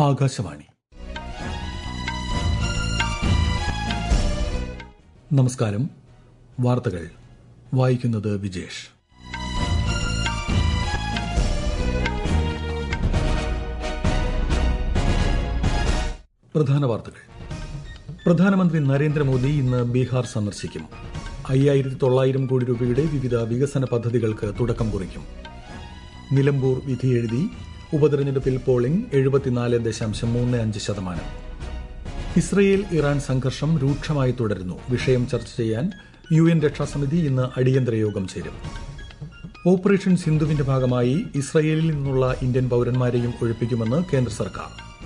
ആകാശവാണി നമസ്കാരം വാർത്തകൾ വായിക്കുന്നത് വിജേഷ് പ്രധാന വാർത്തകൾ പ്രധാനമന്ത്രി നരേന്ദ്രമോദി ഇന്ന് ബീഹാർ സന്ദർശിക്കും അയ്യായിരത്തി തൊള്ളായിരം കോടി രൂപയുടെ വിവിധ വികസന പദ്ധതികൾക്ക് തുടക്കം കുറിക്കും നിലമ്പൂർ വിധിയെഴുതി ഉപതെരഞ്ഞെടുപ്പിൽ പോളിംഗ് എഴുപത്തിനാല് ദശാംശം മൂന്ന് അഞ്ച് ശതമാനം ഇസ്രയേൽ ഇറാൻ സംഘർഷം രൂക്ഷമായി തുടരുന്നു വിഷയം ചർച്ച ചെയ്യാൻ യു എൻ രക്ഷാസമിതി ഇന്ന് അടിയന്തര യോഗം ചേരും ഓപ്പറേഷൻ സിന്ധുവിന്റെ ഭാഗമായി ഇസ്രയേലിൽ നിന്നുള്ള ഇന്ത്യൻ പൌരന്മാരെയും ഒഴിപ്പിക്കുമെന്ന് കേന്ദ്ര സർക്കാർ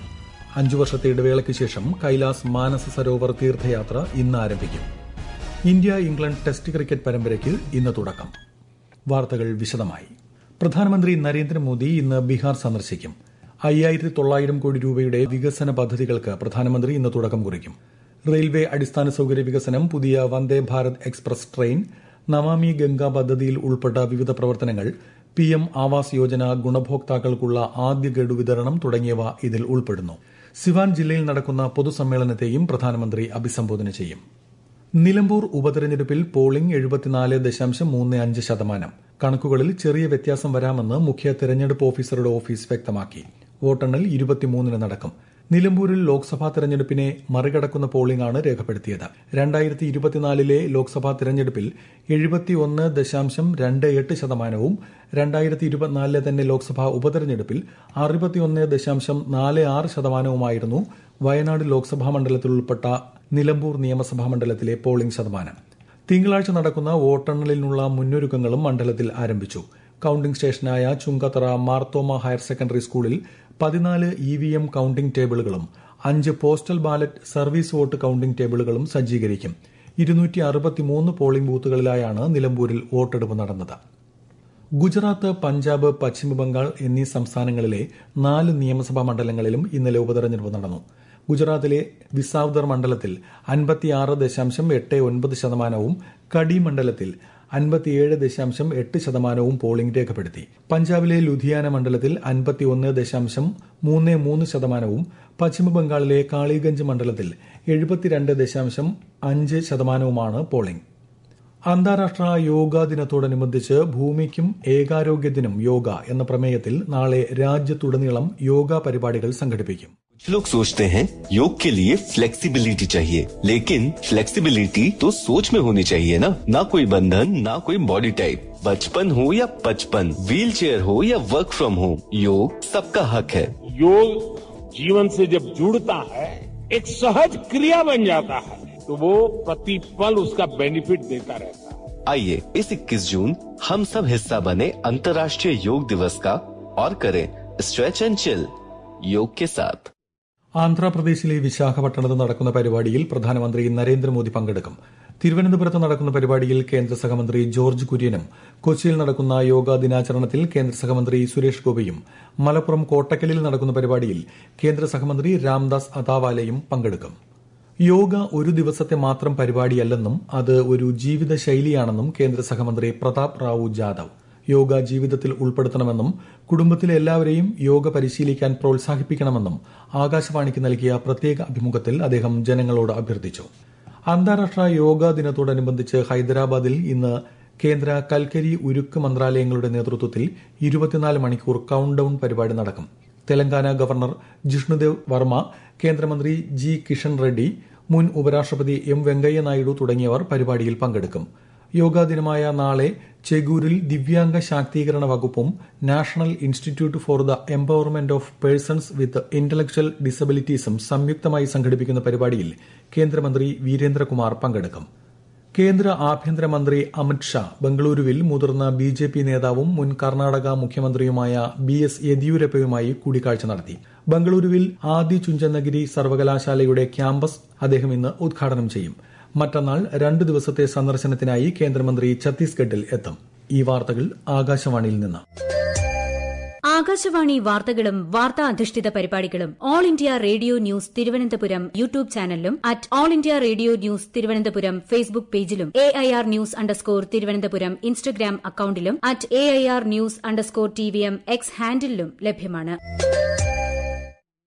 അഞ്ചു വർഷത്തെ ഇടവേളയ്ക്ക് ശേഷം കൈലാസ് മാനസ സരോവർ തീർത്ഥയാത്ര ഇന്ന് ആരംഭിക്കും ഇന്ത്യ ഇംഗ്ലണ്ട് ടെസ്റ്റ് ക്രിക്കറ്റ് പരമ്പരയ്ക്ക് ഇന്ന് തുടക്കം വാർത്തകൾ വിശദമായി പ്രധാനമന്ത്രി നരേന്ദ്രമോദി ഇന്ന് ബീഹാർ സന്ദർശിക്കും അയ്യായിരത്തി തൊള്ളായിരം കോടി രൂപയുടെ വികസന പദ്ധതികൾക്ക് പ്രധാനമന്ത്രി ഇന്ന് തുടക്കം കുറിക്കും റെയിൽവേ അടിസ്ഥാന സൌകര്യ വികസനം പുതിയ വന്ദേ ഭാരത് എക്സ്പ്രസ് ട്രെയിൻ നമാമി ഗംഗ പദ്ധതിയിൽ ഉൾപ്പെട്ട വിവിധ പ്രവർത്തനങ്ങൾ പി എം ആവാസ് യോജന ഗുണഭോക്താക്കൾക്കുള്ള ആദ്യ ഗഡു വിതരണം തുടങ്ങിയവ ഇതിൽ ഉൾപ്പെടുന്നു സിവാൻ ജില്ലയിൽ നടക്കുന്ന പൊതുസമ്മേളനത്തെയും പ്രധാനമന്ത്രി അഭിസംബോധന ചെയ്യും നിലമ്പൂർ ഉപതെരഞ്ഞെടുപ്പിൽ പോളിംഗ് എഴുപത്തിനാല് ദശാംശം മൂന്ന് അഞ്ച് ശതമാനം കണക്കുകളിൽ ചെറിയ വ്യത്യാസം വരാമെന്ന് മുഖ്യ തെരഞ്ഞെടുപ്പ് ഓഫീസറുടെ ഓഫീസ് വ്യക്തമാക്കി വോട്ടെണ്ണൽ ഇരുപത്തിമൂന്നിന് നടക്കും നിലമ്പൂരിൽ ലോക്സഭാ തെരഞ്ഞെടുപ്പിനെ മറികടക്കുന്ന പോളിംഗാണ് രേഖപ്പെടുത്തിയത് രണ്ടായിരത്തി ഇരുപത്തിനാലിലെ ലോക്സഭാ തെരഞ്ഞെടുപ്പിൽ എഴുപത്തിയൊന്ന് ദശാംശം രണ്ട് എട്ട് ശതമാനവും രണ്ടായിരത്തി ഇരുപത്തിനാലിലെ തന്നെ ലോക്സഭാ ഉപതെരഞ്ഞെടുപ്പിൽ അറുപത്തിയൊന്ന് ദശാംശം നാല് ആറ് ശതമാനവുമായിരുന്നു വയനാട് ലോക്സഭാ മണ്ഡലത്തിൽ ഉൾപ്പെട്ട നിലമ്പൂർ നിയമസഭാ മണ്ഡലത്തിലെ പോളിംഗ് ശതമാനം തിങ്കളാഴ്ച നടക്കുന്ന വോട്ടെണ്ണലിനുള്ള മുന്നൊരുക്കങ്ങളും മണ്ഡലത്തിൽ ആരംഭിച്ചു കൌണ്ടിംഗ് സ്റ്റേഷനായ ചുങ്കത്തറ മാർത്തോമ ഹയർ സെക്കൻഡറി സ്കൂളിൽ പതിനാല് ഇ വി എം കൌണ്ടിംഗ് ടേബിളുകളും അഞ്ച് postal ballot service vote counting ടേബിളുകളും സജ്ജീകരിക്കും ഇരുന്നൂറ്റി അറുപത്തിമൂന്ന് പോളിംഗ് ബൂത്തുകളിലായാണ് നിലമ്പൂരിൽ വോട്ടെടുപ്പ് നടന്നത് ഗുജറാത്ത് പഞ്ചാബ് പശ്ചിമബംഗാൾ എന്നീ സംസ്ഥാനങ്ങളിലെ നാല് നിയമസഭാ മണ്ഡലങ്ങളിലും ഇന്നലെ ഉപതെരഞ്ഞെടുപ്പ് നടന്നു ഗുജറാത്തിലെ വിസാവ്ദർ മണ്ഡലത്തിൽ അൻപത്തിയാറ് ദശാംശം എട്ട് ഒൻപത് ശതമാനവും കടി മണ്ഡലത്തിൽ അൻപത്തിയേഴ് ദശാംശം എട്ട് ശതമാനവും പോളിംഗ് രേഖപ്പെടുത്തി പഞ്ചാബിലെ ലുധിയാന മണ്ഡലത്തിൽ അൻപത്തിയൊന്ന് ദശാംശം മൂന്ന് മൂന്ന് ശതമാനവും പശ്ചിമബംഗാളിലെ കാളിഗഞ്ച് മണ്ഡലത്തിൽ എഴുപത്തിരണ്ട് ദശാംശം അഞ്ച് ശതമാനവുമാണ് പോളിംഗ് അന്താരാഷ്ട്ര യോഗാ ദിനത്തോടനുബന്ധിച്ച് ഭൂമിക്കും ഏകാരോഗ്യത്തിനും യോഗ എന്ന പ്രമേയത്തിൽ നാളെ രാജ്യത്തുടനീളം യോഗ പരിപാടികൾ സംഘടിപ്പിക്കും कुछ लोग सोचते हैं योग के लिए फ्लेक्सिबिलिटी चाहिए लेकिन फ्लेक्सिबिलिटी तो सोच में होनी चाहिए ना ना कोई बंधन ना कोई बॉडी टाइप बचपन हो या पचपन व्हील चेयर हो या वर्क फ्रॉम होम योग सबका हक है योग जीवन से जब जुड़ता है एक सहज क्रिया बन जाता है तो वो प्रतिपल उसका बेनिफिट देता रहता है आइए इस 21 जून हम सब हिस्सा बने अंतर्राष्ट्रीय योग दिवस का और करें स्ट्रेच एंड चिल योग के साथ ആന്ധ്രാപ്രദേശിലെ വിശാഖപട്ടണത്ത് നടക്കുന്ന പരിപാടിയിൽ പ്രധാനമന്ത്രി നരേന്ദ്രമോദി പങ്കെടുക്കും തിരുവനന്തപുരത്ത് നടക്കുന്ന പരിപാടിയിൽ കേന്ദ്ര സഹമന്ത്രി ജോർജ് കുര്യനും കൊച്ചിയിൽ നടക്കുന്ന യോഗാ ദിനാചരണത്തിൽ കേന്ദ്ര സഹമന്ത്രി സുരേഷ് ഗോപിയും മലപ്പുറം കോട്ടക്കലിൽ നടക്കുന്ന പരിപാടിയിൽ കേന്ദ്ര സഹമന്ത്രി രാംദാസ് അതാവാലയും പങ്കെടുക്കും യോഗ ഒരു ദിവസത്തെ മാത്രം പരിപാടിയല്ലെന്നും അത് ഒരു ജീവിതശൈലിയാണെന്നും കേന്ദ്ര സഹമന്ത്രി പ്രതാപ് റാവു ജാദവ് യോഗ ജീവിതത്തിൽ ഉൾപ്പെടുത്തണമെന്നും കുടുംബത്തിലെ എല്ലാവരെയും യോഗ പരിശീലിക്കാൻ പ്രോത്സാഹിപ്പിക്കണമെന്നും ആകാശവാണിക്ക് നൽകിയ പ്രത്യേക അഭിമുഖത്തിൽ അദ്ദേഹം ജനങ്ങളോട് അഭ്യർത്ഥിച്ചു അന്താരാഷ്ട്ര യോഗാ ദിനത്തോടനുബന്ധിച്ച് ഹൈദരാബാദിൽ ഇന്ന് കേന്ദ്ര കൽക്കരി ഉരുക്ക് മന്ത്രാലയങ്ങളുടെ നേതൃത്വത്തിൽ ഇരുപത്തിനാല് മണിക്കൂർ കൌണ്ട് ഡൌൺ പരിപാടി നടക്കും തെലങ്കാന ഗവർണർ ജിഷ്ണുദേവ് വർമ്മ കേന്ദ്രമന്ത്രി ജി കിഷൻ റെഡ്ഡി മുൻ ഉപരാഷ്ട്രപതി എം വെങ്കയ്യ നായിഡു തുടങ്ങിയവർ പരിപാടിയിൽ പങ്കെടുക്കും യോഗാ ദിനമായ നാളെ ചെഗൂരിൽ ദിവ്യാംഗ ശാക്തീകരണ വകുപ്പും national institute for the empowerment of persons with intellectual ഡിസബിലിറ്റീസും സംയുക്തമായി സംഘടിപ്പിക്കുന്ന പരിപാടിയിൽ കേന്ദ്രമന്ത്രി വീരേന്ദ്രകുമാർ പങ്കെടുക്കും കേന്ദ്ര ആഭ്യന്തരമന്ത്രി അമിത് ഷാ ബംഗളൂരുവിൽ മുതിർന്ന ബി ജെ പി നേതാവും മുൻ കർണാടക മുഖ്യമന്ത്രിയുമായ ബി എസ് യെദ്യൂരപ്പയുമായി കൂടിക്കാഴ്ച നടത്തി ബംഗളൂരുവിൽ ആദി ചുഞ്ചനഗിരി സർവകലാശാലയുടെ ക്യാമ്പസ് അദ്ദേഹം ഇന്ന് ഉദ്ഘാടനം ചെയ്യും മറ്റന്നാൾ രണ്ട് ദിവസത്തെ സന്ദർശനത്തിനായി കേന്ദ്രമന്ത്രി ഛത്തീസ്ഗഡിൽ എത്തും ഈ വാർത്തകൾ ആകാശവാണിയിൽ നിന്ന് ആകാശവാണി വാർത്തകളും വാർത്താ അധിഷ്ഠിത പരിപാടികളും all India radio news Thiruvananthapuram YouTube ചാനലിലും at all India radio news Thiruvananthapuram Facebook പേജിലും A I R news underscore Thiruvananthapuram Instagram അക്കൌണ്ടിലും at A I R news underscore T V M X ഹാൻഡിലും ലഭ്യമാണ്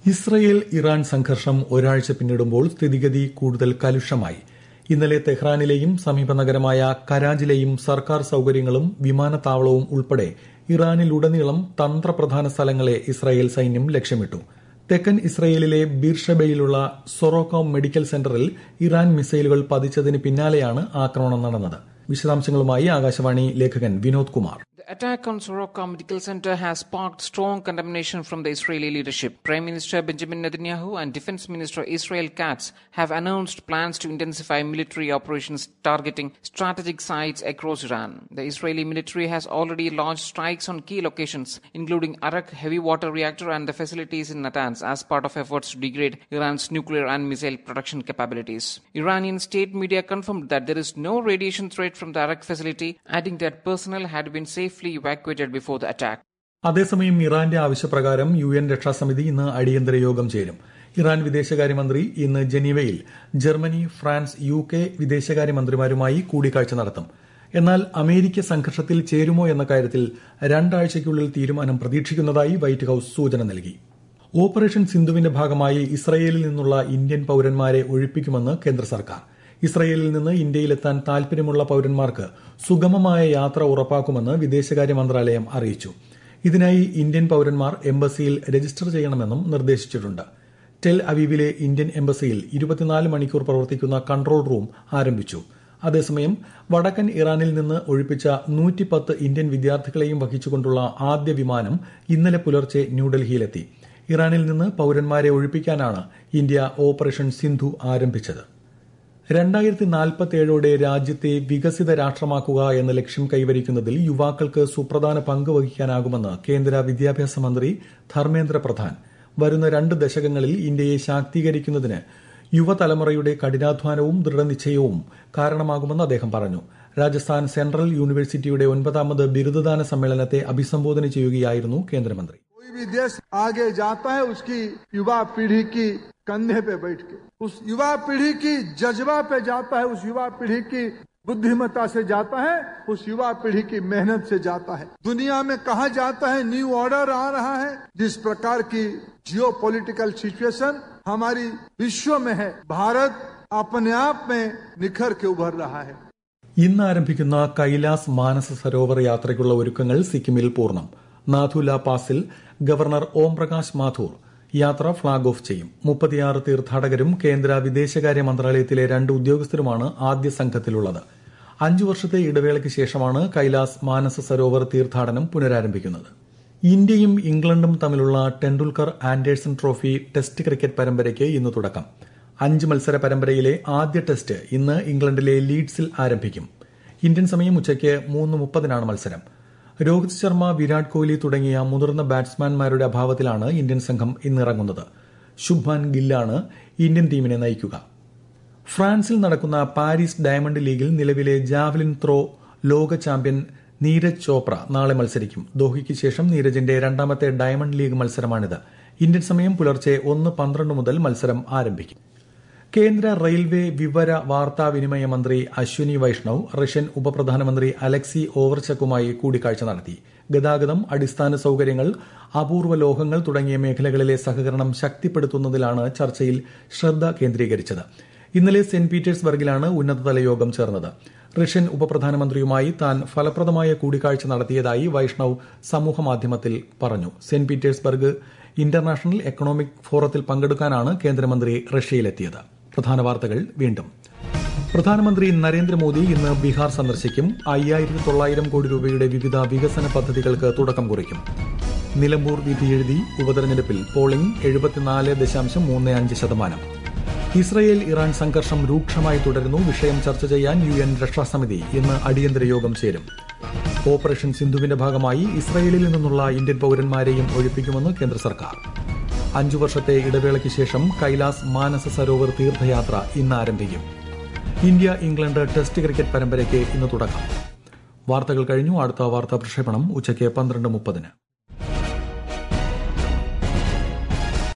ഇസ്രയേൽ ഇറാൻ സംഘർഷം ഒരാഴ്ച പിന്നിടുമ്പോൾ സ്ഥിതിഗതി കൂടുതൽ കലുഷമായി ഇന്നലെ തെഹ്റാനിലെയും സമീപ നഗരമായ കരാജിലെയും സർക്കാർ സൌകര്യങ്ങളും വിമാനത്താവളവും ഉൾപ്പെടെ ഇറാനിലുടനീളം തന്ത്രപ്രധാന സ്ഥലങ്ങളെ ഇസ്രായേൽ സൈന്യം ലക്ഷ്യമിട്ടു തെക്കൻ ഇസ്രയേലിലെ ബീർഷബയിലുള്ള സൊറോക്കോം മെഡിക്കൽ സെന്ററിൽ ഇറാൻ മിസൈലുകൾ പതിച്ചതിന് പിന്നാലെയാണ് ആക്രമണം നടന്നത് വിശദാംശങ്ങളുമായി ആകാശവാണി ലേഖകൻ Vinod Kumar The attack on Soroka Medical Center has sparked strong condemnation from the Israeli leadership. Prime Minister Benjamin Netanyahu and Defense Minister Israel Katz have announced plans to intensify military operations targeting strategic sites across Iran. The Israeli military has already launched strikes on key locations, including Arak heavy water reactor and the facilities in Natanz, as part of efforts to degrade Iran's nuclear and missile production capabilities. Iranian state media confirmed that there is no radiation threat from the Arak facility, adding that personnel had been safely evacuated before the attack. അതേസമയം ഇറാന്റെ ആവശ്യപ്രകാരം U N രക്ഷാസമിതി ഇന്ന് അടിയന്തര യോഗം ചേരും Iran വിദേശകാര്യമന്ത്രി ഇന്ന് ജനീവയിൽ ജർമ്മനി ഫ്രാൻസ് യു കെ വിദേശകാര്യമന്ത്രിമാരുമായി കൂടിക്കാഴ്ച നടത്തും എന്നാൽ അമേരിക്ക സംഘർഷത്തിൽ ചേരുമോ എന്ന കാര്യത്തിൽ രണ്ടാഴ്ചയ്ക്കുള്ളിൽ തീരുമാനം പ്രതീക്ഷിക്കുന്നതായി വൈറ്റ് ഹൌസ് സൂചന നൽകി ഓപ്പറേഷൻ സിന്ധുവിന്റെ ഭാഗമായി ഇസ്രയേലിൽ നിന്നുള്ള ഇന്ത്യൻ പൌരന്മാരെ ഒഴിപ്പിക്കുമെന്ന് കേന്ദ്ര സർക്കാർ ഇസ്രയേലിൽ നിന്ന് ഇന്ത്യയിലെത്താൻ താൽപര്യമുള്ള പൌരന്മാർക്ക് സുഗമമായ യാത്ര ഉറപ്പാക്കുമെന്ന് വിദേശകാര്യ മന്ത്രാലയം അറിയിച്ചു ഇതിനായി ഇന്ത്യൻ പൌരന്മാർ എംബസിയിൽ രജിസ്റ്റർ ചെയ്യണമെന്നും നിർദ്ദേശിച്ചിട്ടുണ്ട് ടെൽ അവീവിലെ ഇന്ത്യൻ എംബസിയിൽ ഇരുപത്തിനാല് മണിക്കൂർ പ്രവർത്തിക്കുന്ന കൺട്രോൾ റൂം ആരംഭിച്ചു അതേസമയം വടക്കൻ ഇറാനിൽ നിന്ന് ഒഴിപ്പിച്ച നൂറ്റിപ്പത്ത് ഇന്ത്യൻ വിദ്യാർത്ഥികളെയും വഹിച്ചുകൊണ്ടുള്ള ആദ്യ വിമാനം ഇന്നലെ പുലർച്ചെ ന്യൂഡൽഹിയിലെത്തി ഇറാനിൽ നിന്ന് പൌരന്മാരെ ഒഴിപ്പിക്കാനാണ് ഇന്ത്യ ഓപ്പറേഷൻ സിന്ധു ആരംഭിച്ചത് രണ്ടായിരത്തി നാൽപ്പത്തിയേഴോടെ രാജ്യത്തെ വികസിത രാഷ്ട്രമാക്കുക എന്ന ലക്ഷ്യം കൈവരിക്കുന്നതിൽ യുവാക്കൾക്ക് സുപ്രധാന പങ്ക് വഹിക്കാനാകുമെന്ന് കേന്ദ്ര വിദ്യാഭ്യാസ മന്ത്രി ധർമ്മേന്ദ്ര പ്രധാൻ വരുന്ന രണ്ട് ദശകങ്ങളിൽ ഇന്ത്യയെ ശാക്തീകരിക്കുന്നതിന് യുവതലമുറയുടെ കഠിനാധ്വാനവും ദൃഢനിശ്ചയവും കാരണമാകുമെന്ന് അദ്ദേഹം പറഞ്ഞു രാജസ്ഥാൻ സെൻട്രൽ യൂണിവേഴ്സിറ്റിയുടെ ഒൻപതാമത് ബിരുദദാന സമ്മേളനത്തെ അഭിസംബോധന ചെയ്യുകയായിരുന്നു കേന്ദ്രമന്ത്രി कोई भी देश आगे जाता है उसकी युवा पीढ़ी की कंधे पे बैठ के उस युवा पीढ़ी की जज्बा पे जाता है उस युवा पीढ़ी की बुद्धिमत्ता से जाता है उस युवा पीढ़ी की मेहनत से जाता है दुनिया में कहा जाता है न्यू ऑर्डर आ रहा है जिस प्रकार की जियो पॉलिटिकल सिचुएशन हमारी विश्व में है भारत अपने आप में निखर के उभर रहा है ഇന്ന് ആരംഭിക്കുന്ന കൈലാസ് മാനസ സരോവർ യാത്രയ്ക്കുള്ള ഒരുക്കങ്ങൾ സിക്കിമിൽ പൂർണ്ണം നാഥുല പാസിൽ ഗവർണർ ഓം പ്രകാശ് മാഥൂർ യാത്ര ഫ്ളാഗ് ഓഫ് ചെയ്യും മുപ്പത്തിയാറ് തീർത്ഥാടകരും കേന്ദ്ര വിദേശകാര്യ മന്ത്രാലയത്തിലെ രണ്ട് ഉദ്യോഗസ്ഥരുമാണ് ആദ്യ സംഘത്തിലുള്ളത് അഞ്ചു വർഷത്തെ ഇടവേളയ്ക്ക് ശേഷമാണ് കൈലാസ് മാനസ സരോവർ തീർത്ഥാടനം പുനരാരംഭിക്കുന്നത് ഇന്ത്യയും ഇംഗ്ലണ്ടും തമ്മിലുള്ള Tendulkar Anderson trophy test cricket പരമ്പരയ്ക്ക് ഇന്ന് തുടക്കം അഞ്ച് മത്സര പരമ്പരയിലെ ആദ്യ ടെസ്റ്റ് ഇന്ന് ഇംഗ്ലണ്ടിലെ ലീഡ്സിൽ ആരംഭിക്കും ഇന്ത്യൻ സമയം ഉച്ചയ്ക്ക് മൂന്ന് മുപ്പതിനാണ് മത്സരം രോഹിത് ശർമ്മ വിരാട് കോഹ്ലി തുടങ്ങിയ മുതിർന്ന ബാറ്റ്സ്മാൻമാരുടെ അഭാവത്തിലാണ് ഇന്ത്യൻ സംഘം ഇന്നിറങ്ങുന്നത് ശുഭ്മാൻ ഗില്ലാണ് ഇന്ത്യൻ ടീമിനെ നയിക്കുക ഫ്രാൻസിൽ നടക്കുന്ന പാരീസ് ഡയമണ്ട് ലീഗിൽ നിലവിലെ ജാവലിൻ ത്രോ ലോക ചാമ്പ്യൻ നീരജ് ചോപ്ര നാളെ മത്സരിക്കും ദോഹയ്ക്ക് ശേഷം നീരജിന്റെ രണ്ടാമത്തെ ഡയമണ്ട് ലീഗ് മത്സരമാണിത് ഇന്ത്യൻ സമയം പുലർച്ചെ ഒന്ന് പന്ത്രണ്ട് മുതൽ മത്സരം ആരംഭിക്കും കേന്ദ്ര റെയിൽവേ വിവര വാർത്താവിനിമയ മന്ത്രി അശ്വിനി വൈഷ്ണവ് റഷ്യൻ ഉപപ്രധാനമന്ത്രി അലക്സി ഓവർചക്കുമായി കൂടിക്കാഴ്ച നടത്തി ഗതാഗതം അടിസ്ഥാന സൌകര്യങ്ങൾ അപൂർവ ലോഹങ്ങൾ തുടങ്ങിയ മേഖലകളിലെ സഹകരണം ശക്തിപ്പെടുത്തുന്നതിലാണ് ചർച്ചയിൽ ശ്രദ്ധ കേന്ദ്രീകരിച്ചത് ഇന്നലെ സെന്റ് പീറ്റേഴ്സ്ബർഗിലാണ് ഉന്നതതല യോഗം ചേർന്നത് റഷ്യൻ ഉപപ്രധാനമന്ത്രിയുമായി താൻ ഫലപ്രദമായ കൂടിക്കാഴ്ച നടത്തിയതായി വൈഷ്ണവ് സമൂഹമാധ്യമത്തിൽ പറഞ്ഞു സെന്റ് പീറ്റേഴ്സ്ബർഗ് ഇന്റർനാഷണൽ എക്കണോമിക് ഫോറത്തിൽ പങ്കെടുക്കാനാണ് കേന്ദ്രമന്ത്രി റഷ്യയിലെത്തിയത് പ്രധാന വാർത്തകൾ വീണ്ടും പ്രധാനമന്ത്രി നരേന്ദ്രമോദി ഇന്ന് ബീഹാർ സന്ദർശിക്കും അയ്യായിരത്തി തൊള്ളായിരം കോടി രൂപയുടെ വിവിധ വികസന പദ്ധതികൾക്ക് തുടക്കം കുറിക്കും നിലമ്പൂർ വിധിയെഴുതി ഉപതെരഞ്ഞെടുപ്പിൽ പോളിംഗ് എഴുപത്തിനാല് ദശാംശം മൂന്ന് അഞ്ച് ശതമാനം ഇസ്രയേൽ ഇറാൻ സംഘർഷം രൂക്ഷമായി തുടരുന്നു വിഷയം ചർച്ച ചെയ്യാൻ യു എൻ രക്ഷാസമിതി ഇന്ന് അടിയന്തര യോഗം ചേരും ഓപ്പറേഷൻ സിന്ധുവിന്റെ ഭാഗമായി ഇസ്രയേലിൽ നിന്നുള്ള ഇന്ത്യൻ പൌരന്മാരെയും ഒഴിപ്പിക്കുമെന്ന് കേന്ദ്ര സർക്കാർ അഞ്ചു വർഷത്തെ ഇടവേളയ്ക്ക് ശേഷം കൈലാസ് മാനസ സരോവർ തീർത്ഥയാത്ര ഇന്ന് ആരംഭിക്കും ഇന്ത്യ ഇംഗ്ലണ്ട് ടെസ്റ്റ് ക്രിക്കറ്റ് പരമ്പരയ്ക്ക് ഇന്ന് തുടക്കം വാർത്തകൾ കഴിഞ്ഞു അടുത്ത വാർത്താ പ്രക്ഷേപണം ഉച്ചയ്ക്ക് പന്ത്രണ്ട് മുപ്പതിന്